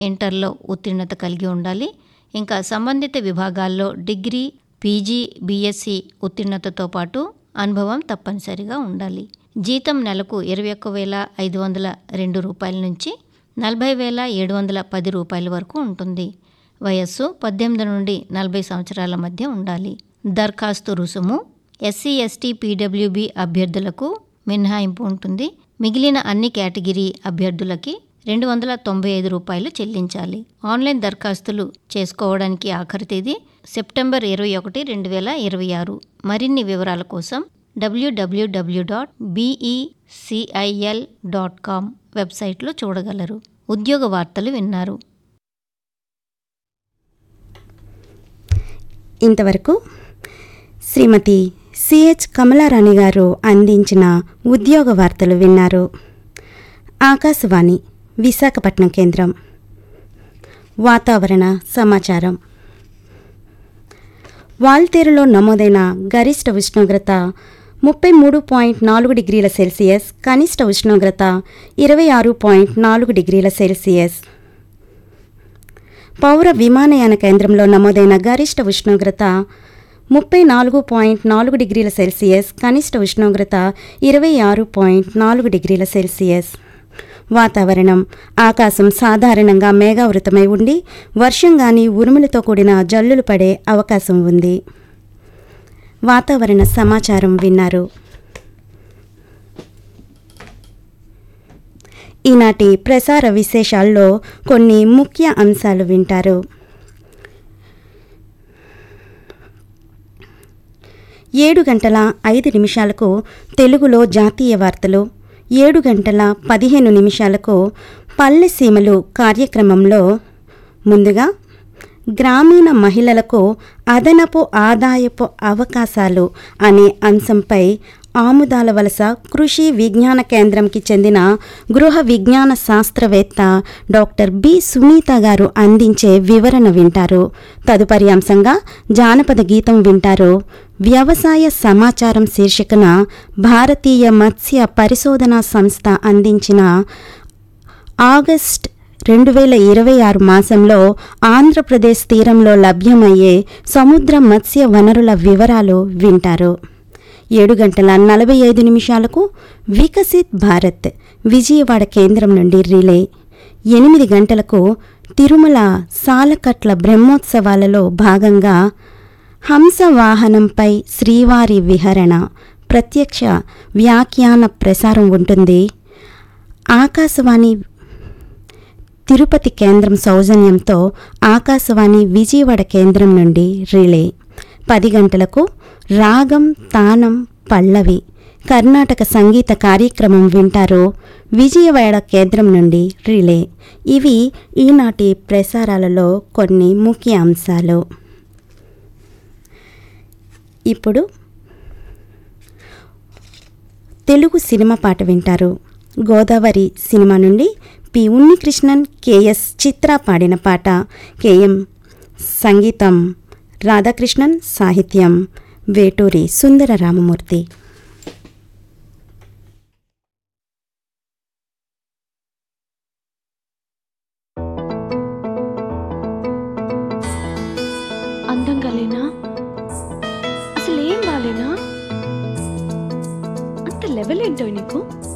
ఇంటర్లో ఉత్తీర్ణత కలిగి ఉండాలి ఇంకా సంబంధిత విభాగాల్లో డిగ్రీ పీజీ బీఎస్సీ ఉత్తీర్ణతతో పాటు అనుభవం తప్పనిసరిగా ఉండాలి జీతం నెలకు ఇరవై ఒక్క వేల ఐదు వందల రెండు రూపాయల నుంచి నలభై వేల ఏడు వందల పది రూపాయల వరకు ఉంటుంది వయస్సు పద్దెనిమిది నుండి నలభై సంవత్సరాల మధ్య ఉండాలి దరఖాస్తు రుసుము ఎస్సీ ఎస్టీ పీడబ్ల్యూబీ అభ్యర్థులకు మినహాయింపు ఉంటుంది మిగిలిన అన్ని కేటగిరీ అభ్యర్థులకి రెండు వందల తొంభై ఐదు రూపాయలు చెల్లించాలి ఆన్లైన్ దరఖాస్తులు చేసుకోవడానికి ఆఖరి తేదీ సెప్టెంబర్ ఇరవై ఒకటి రెండు వేల ఇరవై ఆరు మరిన్ని వివరాల కోసం WWW dot BECIL dot com వెబ్సైట్లో చూడగలరు ఉద్యోగ వార్తలు విన్నారు ఇంతవరకు శ్రీమతి సిహెచ్ కమలారాణి గారు అందించిన ఉద్యోగ వార్తలు విన్నారు ఆకాశవాణి విశాఖపట్నం కేంద్రం వాతావరణ సమాచారం వాల్తేరులో నమోదైన గరిష్ట ఉష్ణోగ్రత ముప్పై మూడు పాయింట్ నాలుగు డిగ్రీల సెల్సియస్ కనిష్ట ఉష్ణోగ్రత ఇరవై ఆరు పాయింట్ నాలుగు డిగ్రీల సెల్సియస్ పౌర విమానయాన కేంద్రంలో నమోదైన గరిష్ట ఉష్ణోగ్రత ముప్పై నాలుగు పాయింట్ నాలుగు డిగ్రీల సెల్సియస్ కనిష్ట ఉష్ణోగ్రత ఇరవై ఆరు పాయింట్ నాలుగు డిగ్రీల సెల్సియస్ వాతావరణం ఆకాశం సాధారణంగా మేఘావృతమై ఉండి వర్షం గాని ఉరుములతో కూడిన జల్లులు పడే అవకాశం ఉంది వాతావరణ సమాచారం విన్నారు ఈనాటి ప్రసార విశేషాల్లో కొన్ని ముఖ్య అంశాలు వింటారు ఏడు గంటల ఐదు నిమిషాలకు తెలుగులో జాతీయ వార్తలు ఏడు గంటల పదిహేను నిమిషాలకు పల్లె సీమలు కార్యక్రమంలో ముందుగా గ్రామీణ మహిళలకు అదనపు ఆదాయపు అవకాశాలు అనే అంశంపై ఆముదాల వలస కృషి విజ్ఞాన కేంద్రంకి చెందిన గృహ విజ్ఞాన శాస్త్రవేత్త డాక్టర్ బి సునీత గారు అందించే వివరణ వింటారు తదుపరి అంశంగా జానపద గీతం వింటారు వ్యవసాయ సమాచారం శీర్షికన భారతీయ మత్స్య పరిశోధనా సంస్థ అందించిన ఆగస్ట్ రెండు వేల ఇరవై ఆరు మాసంలో ఆంధ్రప్రదేశ్ తీరంలో లభ్యమయ్యే సముద్ర మత్స్య వనరుల వివరాలు వింటారు ఏడు గంటల నలభై ఐదు నిమిషాలకు వికసిత్ భారత్ విజయవాడ కేంద్రం నుండి రిలే ఎనిమిది గంటలకు తిరుమల సాలకట్ల బ్రహ్మోత్సవాలలో భాగంగా హంస వాహనంపై శ్రీవారి విహరణ ప్రత్యక్ష వ్యాఖ్యాన ప్రసారం ఉంటుంది ఆకాశవాణి తిరుపతి కేంద్రం సౌజన్యంతో ఆకాశవాణి విజయవాడ కేంద్రం నుండి రిలే పది గంటలకు రాగం తానం పల్లవి కర్ణాటక సంగీత కార్యక్రమం వింటారు విజయవాడ కేంద్రం నుండి రిలే ఇవి ఈనాటి ప్రసారాలలో కొన్ని ముఖ్య అంశాలు ఇప్పుడు తెలుగు సినిమా పాట వింటారు గోదావరి సినిమా నుండి పి ఉన్నికృష్ణన్ కేఎస్ చిత్ర పాడిన పాట కేఎం సంగీతం రాధాకృష్ణన్ సాహిత్యం వేటూరి సుందర రామమూర్తి అందంగా లేనా అసలు ఏం బాలేనా అంత లెవెల్ ఏంటో నీకు